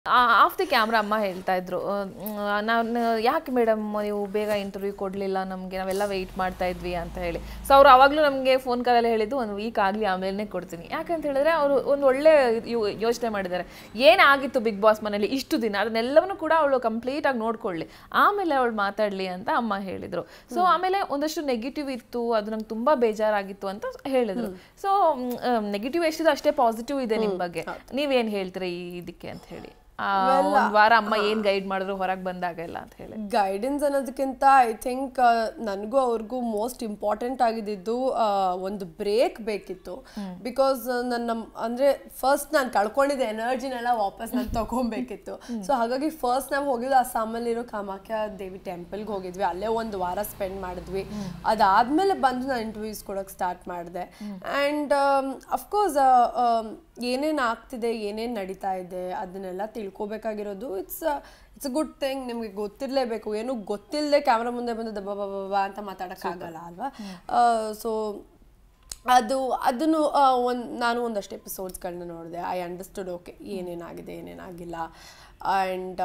of the camera ಅಮ್ಮ ಹೇಳ್ತಾ ಇದ್ರು ನಾನು ಯಾಕೆ ಮೇಡಮ್ ನೀವು ಬೇಗ ಇಂಟರ್ವ್ಯೂ ಕೊಡಲಿಲ್ಲ ನಮಗೆ ನಾವೆಲ್ಲ ವೆಯ್ಟ್ ಮಾಡ್ತಾ ಇದ್ವಿ ಅಂತ ಹೇಳಿ ಸೊ ಅವ್ರು ಅವಾಗಲೂ ನಮಗೆ ಫೋನ್ ಕಾಲಲ್ಲಿ ಹೇಳಿದ್ದು ಒಂದು ವೀಕ್ ಆಗಲಿ ಆಮೇಲೆ ಕೊಡ್ತೀನಿ ಯಾಕಂತ ಹೇಳಿದ್ರೆ ಅವರು ಒಂದು ಒಳ್ಳೆ ಯೋ- ಯೋಚನೆ ಮಾಡಿದ್ದಾರೆ ಏನಾಗಿತ್ತು ಬಿಗ್ ಬಾಸ್ ಮನೇಲಿ ಇಷ್ಟು ದಿನ ಅದನ್ನೆಲ್ಲವನ್ನೂ ಕೂಡ ಅವಳು ಕಂಪ್ಲೀಟ್ ಆಗಿ ನೋಡ್ಕೊಳ್ಳಿ ಆಮೇಲೆ ಅವಳು ಮಾತಾಡಲಿ ಅಂತ ಅಮ್ಮ ಹೇಳಿದ್ರು ಸೊ ಆಮೇಲೆ ಒಂದಷ್ಟು ನೆಗೆಟಿವ್ ಇತ್ತು ಅದು ನಂಗೆ ತುಂಬಾ ಬೇಜಾರಾಗಿತ್ತು ಅಂತ ಹೇಳಿದ್ರು ಸೊ ನೆಗೆಟಿವ್ ಎಷ್ಟಿದೆ ಅಷ್ಟೇ ಪಾಸಿಟಿವ್ ಇದೆ ನಿಮ್ಮ ಬಗ್ಗೆ ನೀವೇನ್ ಹೇಳ್ತೀರಾ ಈ ಇದಕ್ಕೆ ಅಂತ ಹೇಳಿ ಆ, ಒಂದ್ ವಾರ ಅಮ್ಮ ಏನ್ ಗೈಡ್ ಮಾಡಿದ್ರು ಹೊರಗೆ ಬಂದಾಗೆಲ್ಲ ಅಂತ ಹೇಳಿ ಗೈಡೆನ್ಸ್ ಅನ್ನೋದಕ್ಕಿಂತ ಐ ಥಿಂಕ್ ನನಗೂ ಅವ್ರಿಗೂ ಮೋಸ್ಟ್ ಇಂಪಾರ್ಟೆಂಟ್ ಆಗಿದ್ದು ಒಂದು ಬ್ರೇಕ್ ಬೇಕಿತ್ತು ಬಿಕಾಸ್ ನನ್ನ ಅಂದರೆ ಫಸ್ಟ್ ನಾನು ಕಳ್ಕೊಂಡಿದ್ದೆ ಎನರ್ಜಿನೆಲ್ಲ ವಾಪಸ್ ನಾನು ತಗೊಬೇಕಿತ್ತು ಸೊ ಹಾಗಾಗಿ ಫಸ್ಟ್ ನಾವು ಹೋಗಿದ್ದು ಅಸ್ಸಾಮಲ್ಲಿರೋ ಕಾಮಾಖ್ಯ ದೇವಿ ಟೆಂಪಲ್ಗೆ ಹೋಗಿದ್ವಿ ಅಲ್ಲೇ ಒಂದು ವಾರ ಸ್ಪೆಂಡ್ ಮಾಡಿದ್ವಿ ಅದಾದ್ಮೇಲೆ ಬಂದು ನಾನು ಇಂಟರ್ವ್ಯೂಸ್ ಕೊಡೋಕೆ ಸ್ಟಾರ್ಟ್ ಮಾಡಿದೆ ಆ್ಯಂಡ್ ಅಫ್ಕೋರ್ಸ್ ಏನೇನು ಆಗ್ತಿದೆ ಏನೇನು ನಡೀತಾ ಇದೆ ಅದನ್ನೆಲ್ಲ ತಿಳ್ಕೊಬೇಕಾಗಿರೋದು it's it's a good thing ನಿಮಗೆ ಗೊತ್ತಿರಲೇಬೇಕು ಏನು ಗೊತ್ತಿಲ್ಲದೆ ಕ್ಯಾಮ್ರಾ ಮುಂದೆ ಬಂದು ದಬ್ಬ ಬಬ್ಬ ಬಬ್ಬ ಅಂತ ಮಾತಾಡೋಕ್ಕಾಗಲ್ಲ ಅಲ್ವಾ ಸೊ ಅದು ಅದನ್ನು ಒಂದು ನಾನು ಒಂದಷ್ಟು ಎಪಿಸೋಡ್ಸ್ಗಳನ್ನ ನೋಡಿದೆ ಐ ಅಂಡರ್ಸ್ಟುಡ್ ಓಕೆ ಏನೇನಾಗಿದೆ ಏನೇನಾಗಿಲ್ಲ ಆ್ಯಂಡ್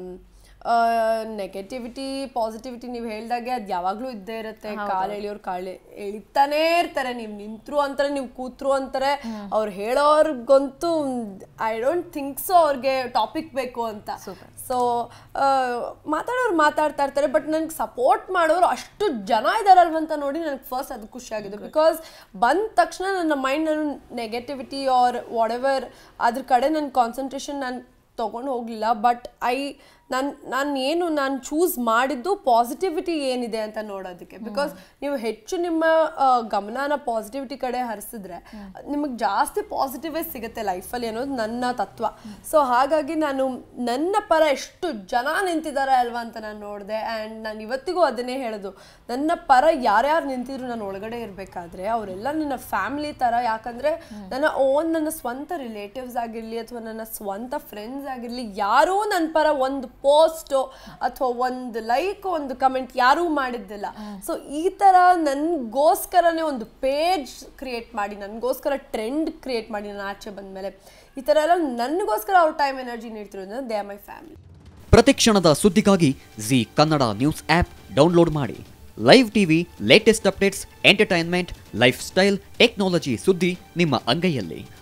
ನೆಗೆಟಿವಿಟಿ ಪಾಸಿಟಿವಿಟಿ ನೀವು ಹೇಳ್ದಾಗೆ ಅದು ಯಾವಾಗಲೂ ಇದ್ದೇ ಇರುತ್ತೆ ಕಾಲು ಎಳಿಯೋರು ಕಾಳು ಎಳಿತಾನೇ ಇರ್ತಾರೆ ನೀವು ನಿಂತ್ರು ಅಂತಾರೆ ನೀವು ಕೂತ್ರು ಅಂತಾರೆ ಅವ್ರು ಹೇಳೋರ್ಗಂತೂ ಐ ಡೋಂಟ್ ಥಿಂಕ್ ಸೊ ಅವ್ರಿಗೆ ಟಾಪಿಕ್ ಬೇಕು ಅಂತ ಸೊ ಮಾತಾಡೋರು ಮಾತಾಡ್ತಾ ಇರ್ತಾರೆ ಬಟ್ ನನಗೆ ಸಪೋರ್ಟ್ ಮಾಡೋರು ಅಷ್ಟು ಜನ ಇದಾರಲ್ವಂತ ನೋಡಿ ನನಗೆ ಫಸ್ಟ್ ಅದು ಖುಷಿ ಆಗಿದೆ ಬಿಕಾಸ್ ಬಂದ ತಕ್ಷಣ ನನ್ನ ಮೈಂಡ್ ನಾನು ನೆಗೆಟಿವಿಟಿ ಆರ್ ವಾಟ್ ಎವರ್ ಅದ್ರ ಕಡೆ ನನ್ನ ಕಾನ್ಸಂಟ್ರೇಷನ್ ನಾನು ತೊಗೊಂಡು ಹೋಗಲಿಲ್ಲ ಬಟ್ ಐ ನಾನು ನಾನು ಏನು ನಾನು ಚೂಸ್ ಮಾಡಿದ್ದು ಪಾಸಿಟಿವಿಟಿ ಏನಿದೆ ಅಂತ ನೋಡೋದಕ್ಕೆ ಬಿಕಾಸ್ ನೀವು ಹೆಚ್ಚು ನಿಮ್ಮ ಆ, ಗಮನನ ಪಾಸಿಟಿವಿಟಿ ಕಡೆ ಹರಿಸಿದ್ರೆ ನಿಮಗೆ ಜಾಸ್ತಿ ಪಾಸಿಟಿವೇ ಸಿಗುತ್ತೆ ಲೈಫಲ್ಲಿ ಅನ್ನೋದು ನನ್ನ ತತ್ವ ಸೊ ಹಾಗಾಗಿ ನಾನು ನನ್ನ ಪರ ಎಷ್ಟು ಜನ ನಿಂತಿದ್ದಾರೆ ಅಲ್ವಾ ಅಂತ ನಾನು ನೋಡಿದೆ ಆ್ಯಂಡ್ ನಾನು ಇವತ್ತಿಗೂ ಅದನ್ನೇ ಹೇಳೋದು ನನ್ನ ಪರ ಯಾರ್ಯಾರು ನಿಂತಿದ್ರು ನಾನು ಒಳಗಡೆ ಇರಬೇಕಾದ್ರೆ ಅವರೆಲ್ಲ ನನ್ನ ಫ್ಯಾಮಿಲಿ ಥರ ಯಾಕಂದರೆ ನನ್ನ ಓನ್ ನನ್ನ ಸ್ವಂತ ರಿಲೇಟಿವ್ಸ್ ಆಗಿರಲಿ ಅಥವಾ ನನ್ನ ಸ್ವಂತ ಫ್ರೆಂಡ್ಸ್ ಆಗಿರಲಿ ಯಾರೂ ನನ್ನ ಪರ ಒಂದು ಪೋಸ್ಟು ಅಥವಾ ಒಂದು ಲೈಕ್ ಒಂದು ಕಮೆಂಟ್ ಯಾರೂ ಮಾಡಿದ್ದಿಲ್ಲ ಸೊ ಈ ಥರ ನನಗೋಸ್ಕರನೇ ಒಂದು ಪೇಜ್ ಕ್ರಿಯೇಟ್ ಮಾಡಿ ನನಗೋಸ್ಕರ ಟ್ರೆಂಡ್ ಕ್ರಿಯೇಟ್ ಮಾಡಿ ನಾನು ಆಚೆ ಬಂದಮೇಲೆ ಈ ಥರ ಎಲ್ಲ ನನಗೋಸ್ಕರ ಅವ್ರ ಟೈಮ್ ಎನರ್ಜಿ ನೀಡ್ತಿರೋದು ದೇ ಆರ್ ಮೈ ಫ್ಯಾಮಿಲಿ ಪ್ರತಿಕ್ಷಣದ ಸುದ್ದಿಗಾಗಿ Zee Kannada news app download ಮಾಡಿ live TV latest updates entertainment lifestyle technology ಸುದ್ದಿ ನಿಮ್ಮ ಅಂಗೈಯಲ್ಲಿ